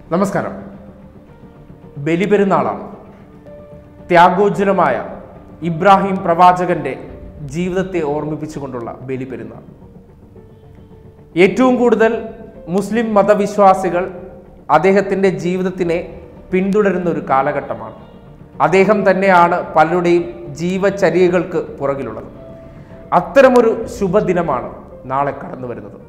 നമസ്കാരം ബലിപെരുന്നാളാണ് ത്യാഗോജ്വലമായ ഇബ്രാഹിം പ്രവാചകന്റെ ജീവിതത്തെ ഓർമ്മിപ്പിച്ചുകൊണ്ടുള്ള ബലിപെരുന്നാൾ ഏറ്റവും കൂടുതൽ മുസ്ലിം മതവിശ്വാസികൾ അദ്ദേഹത്തിൻ്റെ ജീവിതത്തിനെ പിന്തുടരുന്ന ഒരു കാലഘട്ടമാണ് അദ്ദേഹം തന്നെയാണ് പലരുടെയും ജീവചര്യകൾക്ക് പുറകിലുള്ളത് അത്തരമൊരു ശുഭദിനമാണ് നാളെ കടന്നു വരുന്നത്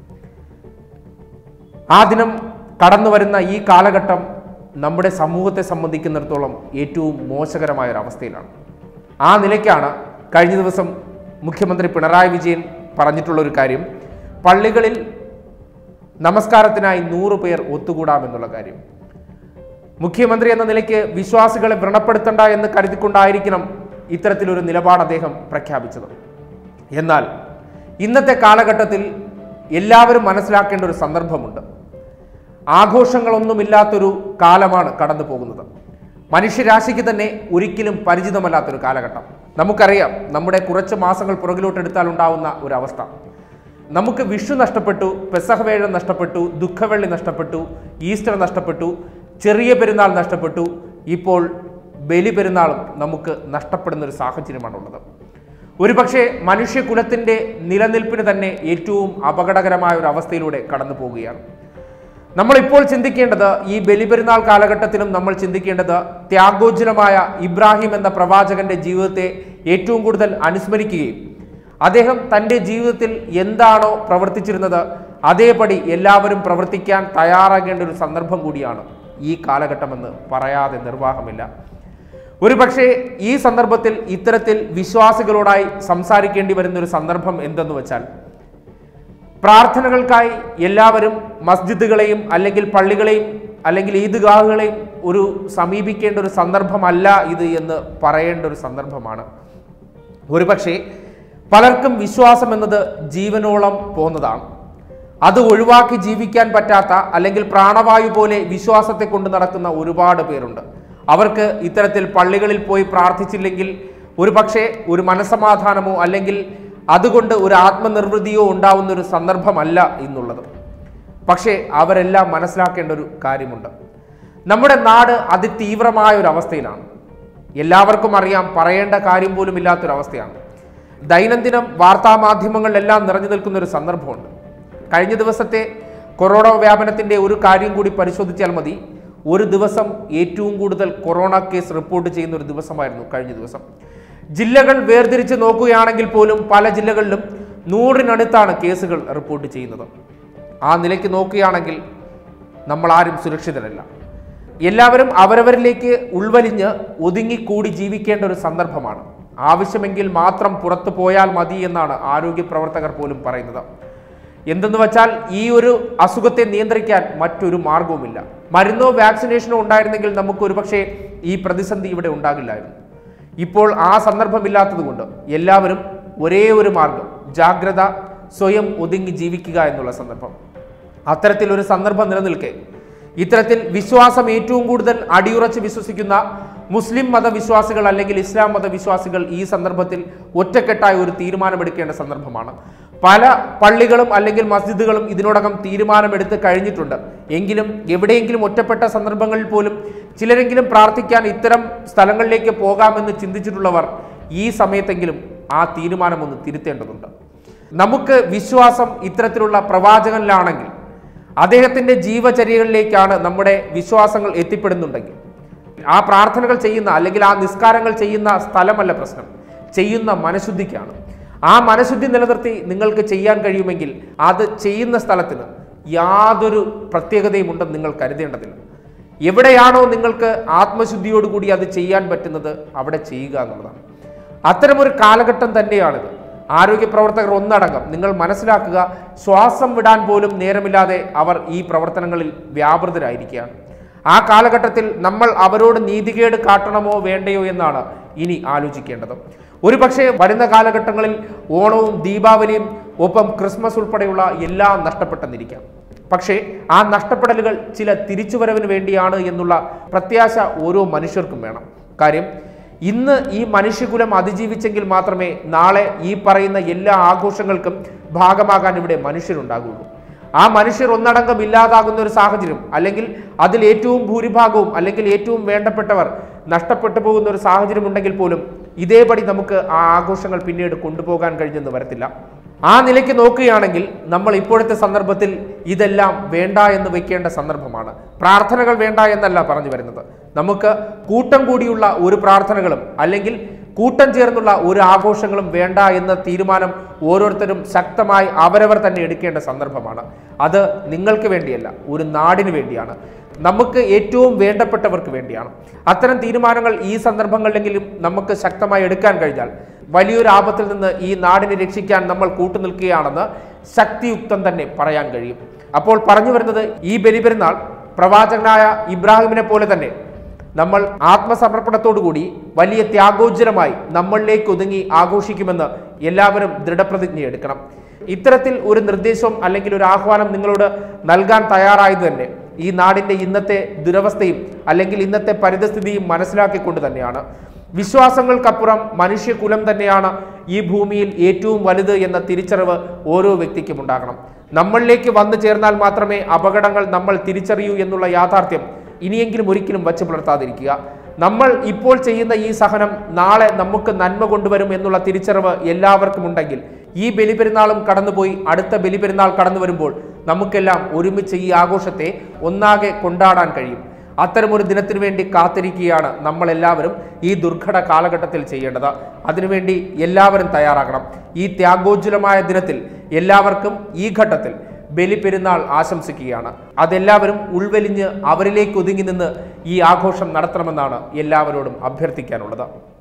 ആ ദിനം കടന്നു വരുന്ന ഈ കാലഘട്ടം നമ്മുടെ സമൂഹത്തെ സംബന്ധിക്കുന്നിടത്തോളം ഏറ്റവും മോശകരമായ ഒരു അവസ്ഥയിലാണ് ആ നിലയ്ക്കാണ് കഴിഞ്ഞ ദിവസം മുഖ്യമന്ത്രി പിണറായി വിജയൻ പറഞ്ഞിട്ടുള്ള ഒരു കാര്യം പള്ളികളിൽ നമസ്കാരത്തിനായി നൂറ് പേർ ഒത്തുകൂടാമെന്നുള്ള കാര്യം മുഖ്യമന്ത്രി എന്ന നിലയ്ക്ക് വിശ്വാസികളെ വ്രണപ്പെടുത്തണ്ട എന്ന് കരുതിക്കൊണ്ടായിരിക്കണം ഇത്തരത്തിലൊരു നിലപാട് അദ്ദേഹം പ്രഖ്യാപിച്ചത് എന്നാൽ ഇന്നത്തെ കാലഘട്ടത്തിൽ എല്ലാവരും മനസ്സിലാക്കേണ്ട ഒരു സന്ദർഭമുണ്ട് ആഘോഷങ്ങളൊന്നുമില്ലാത്തൊരു കാലമാണ് കടന്നു പോകുന്നത് മനുഷ്യരാശിക്ക് തന്നെ ഒരിക്കലും പരിചിതമല്ലാത്തൊരു കാലഘട്ടം നമുക്കറിയാം നമ്മുടെ കുറച്ച് മാസങ്ങൾ പുറകിലോട്ടെടുത്താൽ ഉണ്ടാവുന്ന ഒരു അവസ്ഥ നമുക്ക് വിഷു നഷ്ടപ്പെട്ടു പെസഹവേഴം നഷ്ടപ്പെട്ടു ദുഃഖവെള്ളി നഷ്ടപ്പെട്ടു ഈസ്റ്റർ നഷ്ടപ്പെട്ടു ചെറിയ പെരുന്നാൾ നഷ്ടപ്പെട്ടു ഇപ്പോൾ ബലി പെരുന്നാളും നമുക്ക് നഷ്ടപ്പെടുന്ന ഒരു സാഹചര്യമാണുള്ളത് ഒരുപക്ഷെ മനുഷ്യകുലത്തിൻ്റെ നിലനിൽപ്പിന് തന്നെ ഏറ്റവും അപകടകരമായ ഒരു അവസ്ഥയിലൂടെ കടന്നു പോവുകയാണ് നമ്മളിപ്പോൾ ചിന്തിക്കേണ്ടത് ഈ ബലിപെരുന്നാൾ കാലഘട്ടത്തിലും നമ്മൾ ചിന്തിക്കേണ്ടത് ത്യാഗോജ്വലമായ ഇബ്രാഹിം എന്ന പ്രവാചകന്റെ ജീവിതത്തെ ഏറ്റവും കൂടുതൽ അനുസ്മരിക്കുകയും അദ്ദേഹം തൻ്റെ ജീവിതത്തിൽ എന്താണോ പ്രവർത്തിച്ചിരുന്നത് അതേപടി എല്ലാവരും പ്രവർത്തിക്കാൻ തയ്യാറാകേണ്ട ഒരു സന്ദർഭം കൂടിയാണ് ഈ കാലഘട്ടമെന്ന് പറയാതെ നിർവാഹമില്ല ഒരുപക്ഷെ ഈ സന്ദർഭത്തിൽ ഇത്തരത്തിൽ വിശ്വാസികളോടായി സംസാരിക്കേണ്ടി വരുന്ന ഒരു സന്ദർഭം എന്തെന്ന് വെച്ചാൽ പ്രാർത്ഥനകൾക്കായി എല്ലാവരും മസ്ജിദുകളെയും അല്ലെങ്കിൽ പള്ളികളെയും അല്ലെങ്കിൽ ഈദ്ഗാഹുകളെയും ഒരു സമീപിക്കേണ്ട ഒരു സന്ദർഭമല്ല ഇത് എന്ന് പറയേണ്ട ഒരു സന്ദർഭമാണ് ഒരുപക്ഷെ പലർക്കും വിശ്വാസം എന്നത് ജീവനോളം പോകുന്നതാണ് അത് ഒഴിവാക്കി ജീവിക്കാൻ പറ്റാത്ത അല്ലെങ്കിൽ പ്രാണവായു പോലെ വിശ്വാസത്തെ കൊണ്ട് നടക്കുന്ന ഒരുപാട് പേരുണ്ട് അവർക്ക് ഇത്തരത്തിൽ പള്ളികളിൽ പോയി പ്രാർത്ഥിച്ചില്ലെങ്കിൽ ഒരുപക്ഷെ ഒരു മനസമാധാനമോ അല്ലെങ്കിൽ അതുകൊണ്ട് ഒരു ആത്മനിർവൃതിയോ ഉണ്ടാവുന്ന ഒരു സന്ദർഭമല്ല ഇന്നുള്ളത് പക്ഷേ അവരെല്ലാം മനസ്സിലാക്കേണ്ട ഒരു കാര്യമുണ്ട് നമ്മുടെ നാട് അതിതീവ്രമായ ഒരു അവസ്ഥയിലാണ് എല്ലാവർക്കും അറിയാം പറയേണ്ട കാര്യം പോലും ഇല്ലാത്തൊരവസ്ഥയാണ് ദൈനംദിനം വാർത്താമാധ്യമങ്ങളിലെല്ലാം നിറഞ്ഞു നിൽക്കുന്ന ഒരു സന്ദർഭമുണ്ട് കഴിഞ്ഞ ദിവസത്തെ കൊറോണ വ്യാപനത്തിൻ്റെ ഒരു കാര്യം കൂടി പരിശോധിച്ചാൽ മതി ഒരു ദിവസം ഏറ്റവും കൂടുതൽ കൊറോണ കേസ് റിപ്പോർട്ട് ചെയ്യുന്ന ഒരു ദിവസമായിരുന്നു കഴിഞ്ഞ ദിവസം ജില്ലകൾ വേർതിരിച്ച് നോക്കുകയാണെങ്കിൽ പോലും പല ജില്ലകളിലും നൂറിനടുത്താണ് കേസുകൾ റിപ്പോർട്ട് ചെയ്യുന്നത് ആ നിലയ്ക്ക് നോക്കുകയാണെങ്കിൽ നമ്മൾ ആരും സുരക്ഷിതരല്ല എല്ലാവരും അവരവരിലേക്ക് ഉൾവലിഞ്ഞ് ഒതുങ്ങിക്കൂടി ജീവിക്കേണ്ട ഒരു സന്ദർഭമാണ് ആവശ്യമെങ്കിൽ മാത്രം പുറത്തു പോയാൽ മതി എന്നാണ് ആരോഗ്യ പ്രവർത്തകർ പോലും പറയുന്നത് എന്തെന്ന് വെച്ചാൽ ഈ ഒരു അസുഖത്തെ നിയന്ത്രിക്കാൻ മറ്റൊരു മാർഗവുമില്ല മരുന്നോ വാക്സിനേഷനോ ഉണ്ടായിരുന്നെങ്കിൽ നമുക്ക് ഒരുപക്ഷെ ഈ പ്രതിസന്ധി ഇവിടെ ഉണ്ടാകില്ലായിരുന്നു ഇപ്പോൾ ആ സന്ദർഭമില്ലാത്തതുകൊണ്ട് എല്ലാവരും ഒരേ ഒരു മാർഗം ജാഗ്രത സ്വയം ഒതുങ്ങി ജീവിക്കുക എന്നുള്ള സന്ദർഭം അത്തരത്തിലൊരു സന്ദർഭം നിലനിൽക്കെ ഇത്തരത്തിൽ വിശ്വാസം ഏറ്റവും കൂടുതൽ അടിയുറച്ച് വിശ്വസിക്കുന്ന മുസ്ലിം മതവിശ്വാസികൾ അല്ലെങ്കിൽ ഇസ്ലാം മതവിശ്വാസികൾ ഈ സന്ദർഭത്തിൽ ഒറ്റക്കെട്ടായ ഒരു തീരുമാനമെടുക്കേണ്ട സന്ദർഭമാണ് പല പള്ളികളും അല്ലെങ്കിൽ മസ്ജിദുകളും ഇതിനോടകം തീരുമാനമെടുത്ത് കഴിഞ്ഞിട്ടുണ്ട് എങ്കിലും എവിടെയെങ്കിലും ഒറ്റപ്പെട്ട സന്ദർഭങ്ങളിൽ പോലും ചിലരെങ്കിലും പ്രാർത്ഥിക്കാൻ ഇത്തരം സ്ഥലങ്ങളിലേക്ക് പോകാമെന്ന് ചിന്തിച്ചിട്ടുള്ളവർ ഈ സമയത്തെങ്കിലും ആ തീരുമാനം ഒന്ന് തിരുത്തേണ്ടതുണ്ട് നമുക്ക് വിശ്വാസം ഇത്തരത്തിലുള്ള പ്രവാചകനിലാണെങ്കിൽ അദ്ദേഹത്തിൻ്റെ ജീവചര്യകളിലേക്കാണ് നമ്മുടെ വിശ്വാസങ്ങൾ എത്തിപ്പെടുന്നുണ്ടെങ്കിൽ ആ പ്രാർത്ഥനകൾ ചെയ്യുന്ന അല്ലെങ്കിൽ ആ നിസ്കാരങ്ങൾ ചെയ്യുന്ന സ്ഥലമല്ല പ്രശ്നം ചെയ്യുന്ന മനഃശുദ്ധിക്കാണ് ആ മനഃശുദ്ധി നിലനിർത്തി നിങ്ങൾക്ക് ചെയ്യാൻ കഴിയുമെങ്കിൽ അത് ചെയ്യുന്ന സ്ഥലത്തിന് യാതൊരു പ്രത്യേകതയും ഉണ്ടെന്ന് നിങ്ങൾ കരുതേണ്ടതില്ല എവിടെയാണോ നിങ്ങൾക്ക് ആത്മശുദ്ധിയോടുകൂടി അത് ചെയ്യാൻ പറ്റുന്നത് അവിടെ ചെയ്യുക എന്നുള്ളതാണ് അത്തരമൊരു കാലഘട്ടം തന്നെയാണിത് ആരോഗ്യ പ്രവർത്തകർ ഒന്നടങ്കം നിങ്ങൾ മനസ്സിലാക്കുക ശ്വാസം വിടാൻ പോലും നേരമില്ലാതെ അവർ ഈ പ്രവർത്തനങ്ങളിൽ വ്യാപൃതരായിരിക്കുകയാണ് ആ കാലഘട്ടത്തിൽ നമ്മൾ അവരോട് നീതികേട് കാട്ടണമോ വേണ്ടയോ എന്നാണ് ഇനി ആലോചിക്കേണ്ടത് ഒരുപക്ഷെ വരുന്ന കാലഘട്ടങ്ങളിൽ ഓണവും ദീപാവലിയും ഒപ്പം ക്രിസ്മസ് ഉൾപ്പെടെയുള്ള എല്ലാം നഷ്ടപ്പെട്ടെന്നിരിക്കാം പക്ഷേ ആ നഷ്ടപ്പെടലുകൾ ചില തിരിച്ചുവരവിന് വേണ്ടിയാണ് എന്നുള്ള പ്രത്യാശ ഓരോ മനുഷ്യർക്കും വേണം കാര്യം ഇന്ന് ഈ മനുഷ്യകുലം അതിജീവിച്ചെങ്കിൽ മാത്രമേ നാളെ ഈ പറയുന്ന എല്ലാ ആഘോഷങ്ങൾക്കും ഭാഗമാകാൻ ഇവിടെ മനുഷ്യരുണ്ടാകുള്ളൂ ആ മനുഷ്യർ ഒന്നടങ്കം ഇല്ലാതാകുന്ന ഒരു സാഹചര്യം അല്ലെങ്കിൽ അതിൽ ഏറ്റവും ഭൂരിഭാഗവും അല്ലെങ്കിൽ ഏറ്റവും വേണ്ടപ്പെട്ടവർ നഷ്ടപ്പെട്ടു പോകുന്ന ഒരു സാഹചര്യം ഉണ്ടെങ്കിൽ പോലും ഇതേപടി നമുക്ക് ആ ആഘോഷങ്ങൾ പിന്നീട് കൊണ്ടുപോകാൻ കഴിഞ്ഞെന്ന് വരത്തില്ല ആ നിലയ്ക്ക് നോക്കുകയാണെങ്കിൽ നമ്മൾ ഇപ്പോഴത്തെ സന്ദർഭത്തിൽ ഇതെല്ലാം വേണ്ട എന്ന് വെക്കേണ്ട സന്ദർഭമാണ് പ്രാർത്ഥനകൾ വേണ്ട എന്നല്ല പറഞ്ഞു വരുന്നത് നമുക്ക് കൂട്ടം കൂടിയുള്ള ഒരു പ്രാർത്ഥനകളും അല്ലെങ്കിൽ കൂട്ടം ചേർന്നുള്ള ഒരു ആഘോഷങ്ങളും വേണ്ട എന്ന തീരുമാനം ഓരോരുത്തരും ശക്തമായി അവരവർ തന്നെ എടുക്കേണ്ട സന്ദർഭമാണ് അത് നിങ്ങൾക്ക് വേണ്ടിയല്ല ഒരു നാടിന് വേണ്ടിയാണ് നമുക്ക് ഏറ്റവും വേണ്ടപ്പെട്ടവർക്ക് വേണ്ടിയാണ് അത്തരം തീരുമാനങ്ങൾ ഈ സന്ദർഭങ്ങളിലെങ്കിലും നമുക്ക് ശക്തമായി എടുക്കാൻ കഴിഞ്ഞാൽ വലിയൊരു ആപത്തിൽ നിന്ന് ഈ നാടിനെ രക്ഷിക്കാൻ നമ്മൾ കൂട്ടുനിൽക്കുകയാണെന്ന് ശക്തിയുക്തം തന്നെ പറയാൻ കഴിയും അപ്പോൾ പറഞ്ഞു വരുന്നത് ഈ ബലിപെരുന്നാൾ പ്രവാചകനായ ഇബ്രാഹിമിനെ പോലെ തന്നെ നമ്മൾ ആത്മസമർപ്പണത്തോടുകൂടി വലിയ ത്യാഗോജ്ജലമായി നമ്മളിലേക്ക് ഒതുങ്ങി ആഘോഷിക്കുമെന്ന് എല്ലാവരും ദൃഢപ്രതിജ്ഞ എടുക്കണം ഇത്തരത്തിൽ ഒരു നിർദ്ദേശം അല്ലെങ്കിൽ ഒരു ആഹ്വാനം നിങ്ങളോട് നൽകാൻ തയ്യാറായത് തന്നെ ഈ നാടിന്റെ ഇന്നത്തെ ദുരവസ്ഥയും അല്ലെങ്കിൽ ഇന്നത്തെ പരിതസ്ഥിതിയും മനസ്സിലാക്കിക്കൊണ്ട് തന്നെയാണ് വിശ്വാസങ്ങൾക്കപ്പുറം മനുഷ്യകുലം തന്നെയാണ് ഈ ഭൂമിയിൽ ഏറ്റവും വലുത് എന്ന തിരിച്ചറിവ് ഓരോ വ്യക്തിക്കും ഉണ്ടാകണം നമ്മളിലേക്ക് വന്നു ചേർന്നാൽ മാത്രമേ അപകടങ്ങൾ നമ്മൾ തിരിച്ചറിയൂ എന്നുള്ള യാഥാർത്ഥ്യം ഇനിയെങ്കിലും ഒരിക്കലും വച്ചു പുലർത്താതിരിക്കുക നമ്മൾ ഇപ്പോൾ ചെയ്യുന്ന ഈ സഹനം നാളെ നമുക്ക് നന്മ കൊണ്ടുവരും എന്നുള്ള തിരിച്ചറിവ് എല്ലാവർക്കും ഉണ്ടെങ്കിൽ ഈ ബലിപെരുന്നാളും കടന്നുപോയി അടുത്ത ബലിപെരുന്നാൾ കടന്നു വരുമ്പോൾ നമുക്കെല്ലാം ഒരുമിച്ച് ഈ ആഘോഷത്തെ ഒന്നാകെ കൊണ്ടാടാൻ കഴിയും അത്തരമൊരു ദിനത്തിനു വേണ്ടി കാത്തിരിക്കുകയാണ് നമ്മളെല്ലാവരും ഈ ദുർഘട കാലഘട്ടത്തിൽ ചെയ്യേണ്ടത് അതിനുവേണ്ടി എല്ലാവരും തയ്യാറാകണം ഈ ത്യാഗോജ്വലമായ ദിനത്തിൽ എല്ലാവർക്കും ഈ ഘട്ടത്തിൽ ബലിപെരുന്നാൾ ആശംസിക്കുകയാണ് അതെല്ലാവരും ഉൾവലിഞ്ഞ് അവരിലേക്ക് ഒതുങ്ങി നിന്ന് ഈ ആഘോഷം നടത്തണമെന്നാണ് എല്ലാവരോടും അഭ്യർത്ഥിക്കാനുള്ളത്